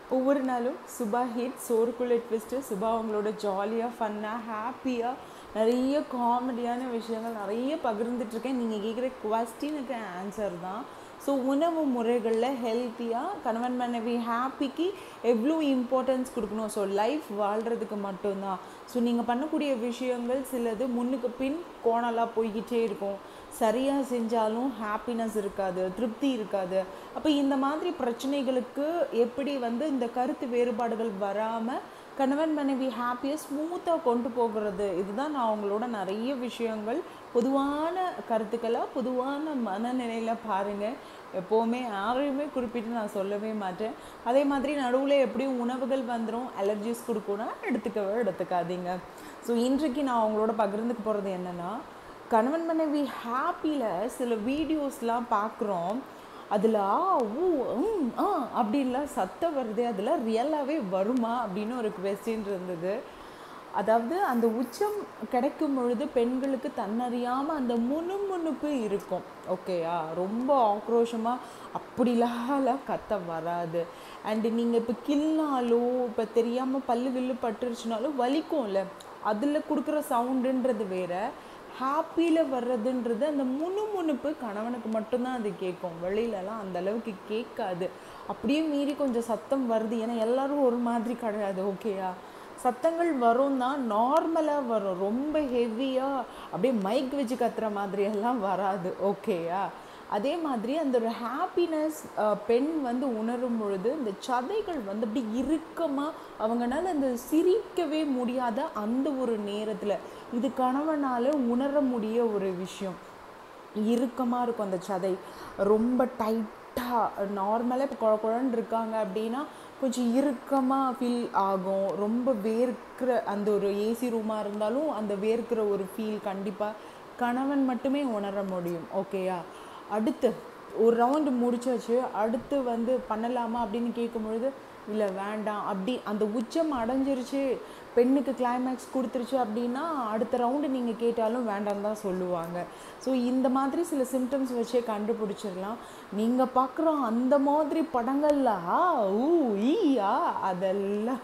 ஒவ்வொரு நாளும் சுபா ஹிட் சோறுக்குள்ள ட்விஸ்ட்டு சுபா அவங்களோட ஜாலியாக ஃபன்னாக ஹாப்பியாக நிறைய காமெடியான விஷயங்கள் நிறைய பகிர்ந்துட்டுருக்கேன் நீங்கள் கேட்குற கொஸ்டினுக்கு ஆன்சர் தான் ஸோ உணவு முறைகளில் ஹெல்த்தியாக கணவன் மனைவி ஹாப்பிக்கு எவ்வளோ இம்பார்ட்டன்ஸ் கொடுக்கணும் ஸோ லைஃப் வாழ்கிறதுக்கு மட்டும்தான் ஸோ நீங்கள் பண்ணக்கூடிய விஷயங்கள் சிலது முன்னுக்கு பின் கோணலாக போய்கிட்டே இருக்கும் சரியாக செஞ்சாலும் ஹாப்பினஸ் இருக்காது திருப்தி இருக்காது அப்போ இந்த மாதிரி பிரச்சனைகளுக்கு எப்படி வந்து இந்த கருத்து வேறுபாடுகள் வராமல் கணவன் மனைவி ஹாப்பியாக ஸ்மூத்தாக கொண்டு போகிறது இதுதான் நான் அவங்களோட நிறைய விஷயங்கள் பொதுவான கருத்துக்களாக பொதுவான மனநிலையில் பாருங்கள் எப்போவுமே யாரையுமே குறிப்பிட்டு நான் சொல்லவே மாட்டேன் அதே மாதிரி நடுவில் எப்படியும் உணவுகள் வந்துடும் அலர்ஜிஸ் கொடுக்கணும் எடுத்துக்கவே எடுத்துக்காதீங்க ஸோ இன்றைக்கு நான் அவங்களோட பகிர்ந்துக்க போகிறது என்னென்னா கணவன் மனைவி ஹாப்பியில் சில வீடியோஸ்லாம் பார்க்குறோம் அதில் ஆ ஊ ம் ஆ அப்படின்லாம் சத்தம் வருது அதில் ரியலாகவே வருமா அப்படின்னு ஒரு கொஸ்டின் இருந்தது அதாவது அந்த உச்சம் கிடைக்கும் பொழுது பெண்களுக்கு தன்னறியாமல் அந்த முணுமுணுப்பு இருக்கும் ஓகேயா ரொம்ப ஆக்ரோஷமாக அப்படிலாம் கத்த வராது அண்டு நீங்கள் இப்போ கிள்னாலோ இப்போ தெரியாமல் பல்லு வில்லு பட்டுருச்சுனாலும் வலிக்கும்ல அதில் கொடுக்குற சவுண்டுன்றது வேற ஹாப்பியில் வர்றதுன்றது அந்த முணுமுணுப்பு கணவனுக்கு மட்டும்தான் அது கேட்கும் வெளியிலலாம் அந்த அளவுக்கு கேட்காது அப்படியே மீறி கொஞ்சம் சத்தம் வருது ஏன்னா எல்லாரும் ஒரு மாதிரி கிடையாது ஓகேயா சத்தங்கள் வரும் தான் நார்மலாக வரும் ரொம்ப ஹெவியாக அப்படியே மைக் வச்சு கத்துற மாதிரியெல்லாம் வராது ஓகேயா அதே மாதிரி அந்த ஒரு ஹாப்பினஸ் பெண் வந்து உணரும் பொழுது இந்த சதைகள் வந்து அப்படி இறுக்கமாக அவங்கனால அந்த சிரிக்கவே முடியாத அந்த ஒரு நேரத்தில் இது கணவனால் உணர முடிய ஒரு விஷயம் இறுக்கமாக இருக்கும் அந்த சதை ரொம்ப டைட்டாக நார்மலாக இப்போ குழ குழன்னு இருக்காங்க அப்படின்னா கொஞ்சம் இறுக்கமாக ஃபீல் ஆகும் ரொம்ப வேர்க்கிற அந்த ஒரு ஏசி ரூமாக இருந்தாலும் அந்த வேர்க்கிற ஒரு ஃபீல் கண்டிப்பாக கணவன் மட்டுமே உணர முடியும் ஓகேயா அடுத்து ஒரு ரவுண்டு முடிச்சாச்சு அடுத்து வந்து பண்ணலாமா அப்படின்னு கேட்கும் பொழுது இல்லை வேண்டாம் அப்படி அந்த உச்சம் அடைஞ்சிருச்சு பெண்ணுக்கு கிளைமேக்ஸ் கொடுத்துருச்சு அப்படின்னா அடுத்த ரவுண்டு நீங்கள் கேட்டாலும் வேண்டாம் தான் சொல்லுவாங்க ஸோ இந்த மாதிரி சில சிம்டம்ஸ் வச்சே கண்டுபிடிச்சிடலாம் நீங்கள் பார்க்குற அந்த மாதிரி படங்கள்ல ஆ ஊ ஈயா அதெல்லாம்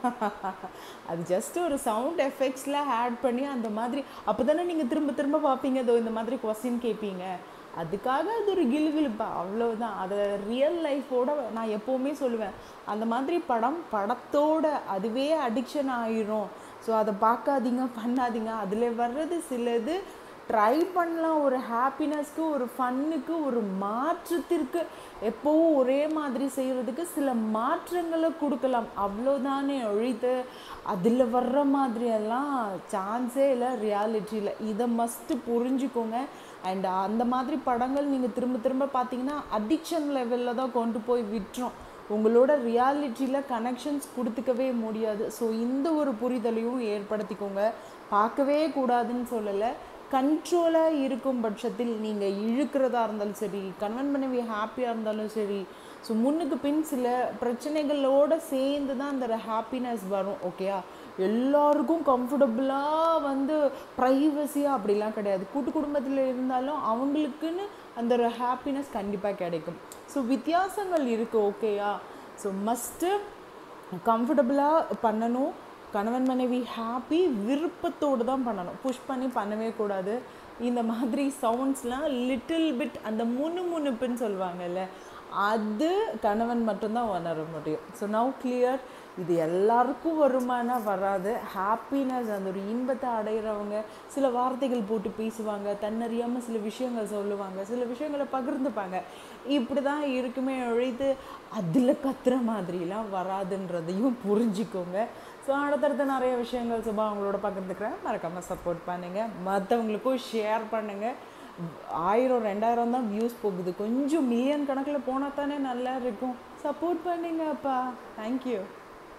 அது ஜஸ்ட் ஒரு சவுண்ட் எஃபெக்ட்ஸில் ஆட் பண்ணி அந்த மாதிரி அப்போ தானே நீங்கள் திரும்ப திரும்ப பார்ப்பீங்க இதோ இந்த மாதிரி கொஸ்டின் கேட்பீங்க அதுக்காக அது ஒரு கிலுகிலுப்பா அவ்வளவுதான் அதை ரியல் லைஃபோட நான் எப்போவுமே சொல்லுவேன் அந்த மாதிரி படம் படத்தோட அதுவே அடிக்ஷன் ஆயிரும் ஸோ அதை பார்க்காதீங்க பண்ணாதீங்க அதில் வர்றது சிலது ட்ரை பண்ணலாம் ஒரு ஹாப்பினஸ்க்கு ஒரு ஃபன்னுக்கு ஒரு மாற்றத்திற்கு எப்போவும் ஒரே மாதிரி செய்கிறதுக்கு சில மாற்றங்களை கொடுக்கலாம் அவ்வளோதானே ஒழித்து அதில் வர்ற மாதிரியெல்லாம் சான்ஸே இல்லை ரியாலிட்டியில் இதை மஸ்ட்டு புரிஞ்சுக்கோங்க அண்ட் அந்த மாதிரி படங்கள் நீங்கள் திரும்ப திரும்ப பார்த்தீங்கன்னா அடிக்ஷன் லெவலில் தான் கொண்டு போய் விட்டுரும் உங்களோட ரியாலிட்டியில் கனெக்ஷன்ஸ் கொடுத்துக்கவே முடியாது ஸோ இந்த ஒரு புரிதலையும் ஏற்படுத்திக்கோங்க பார்க்கவே கூடாதுன்னு சொல்லலை கண்ட்ரோலாக இருக்கும் பட்சத்தில் நீங்கள் இழுக்கிறதா இருந்தாலும் சரி கணவன் மனைவி ஹாப்பியாக இருந்தாலும் சரி ஸோ முன்னுக்கு பின் சில பிரச்சனைகளோடு சேர்ந்து தான் அந்த ஹாப்பினஸ் வரும் ஓகேயா எல்லாருக்கும் கம்ஃபர்டபுளாக வந்து ப்ரைவசியாக அப்படிலாம் கிடையாது கூட்டு குடும்பத்தில் இருந்தாலும் அவங்களுக்குன்னு அந்த ஒரு ஹாப்பினஸ் கண்டிப்பாக கிடைக்கும் ஸோ வித்தியாசங்கள் இருக்குது ஓகேயா ஸோ மஸ்ட்டு கம்ஃபர்டபுளாக பண்ணணும் கணவன் மனைவி ஹாப்பி விருப்பத்தோடு தான் பண்ணணும் புஷ் பண்ணி பண்ணவே கூடாது இந்த மாதிரி சவுண்ட்ஸ்லாம் லிட்டில் பிட் அந்த முணு முணுப்புன்னு சொல்லுவாங்கல்ல அது கணவன் மட்டும்தான் உணர முடியும் ஸோ நவ் கிளியர் இது எல்லாருக்கும் வருமானா வராது ஹாப்பினஸ் அந்த ஒரு இன்பத்தை அடைகிறவங்க சில வார்த்தைகள் போட்டு பேசுவாங்க தன்னறியாமல் சில விஷயங்கள் சொல்லுவாங்க சில விஷயங்களை பகிர்ந்துப்பாங்க இப்படி தான் இருக்குமே ஒழித்து அதில் கத்துற மாதிரிலாம் வராதுன்றதையும் புரிஞ்சுக்கோங்க ஸோ அடுத்தடுத்து நிறைய விஷயங்கள் சுபா அவங்களோட பகிர்ந்துக்கிறேன் மறக்காமல் சப்போர்ட் பண்ணுங்கள் மற்றவங்களுக்கும் ஷேர் பண்ணுங்கள் ஆயிரம் ரெண்டாயிரம் தான் வியூஸ் போகுது கொஞ்சம் மில்லியன் கணக்கில் போனால் தானே நல்லா இருக்கும் சப்போர்ட் பண்ணுங்க அப்பா தேங்க்யூ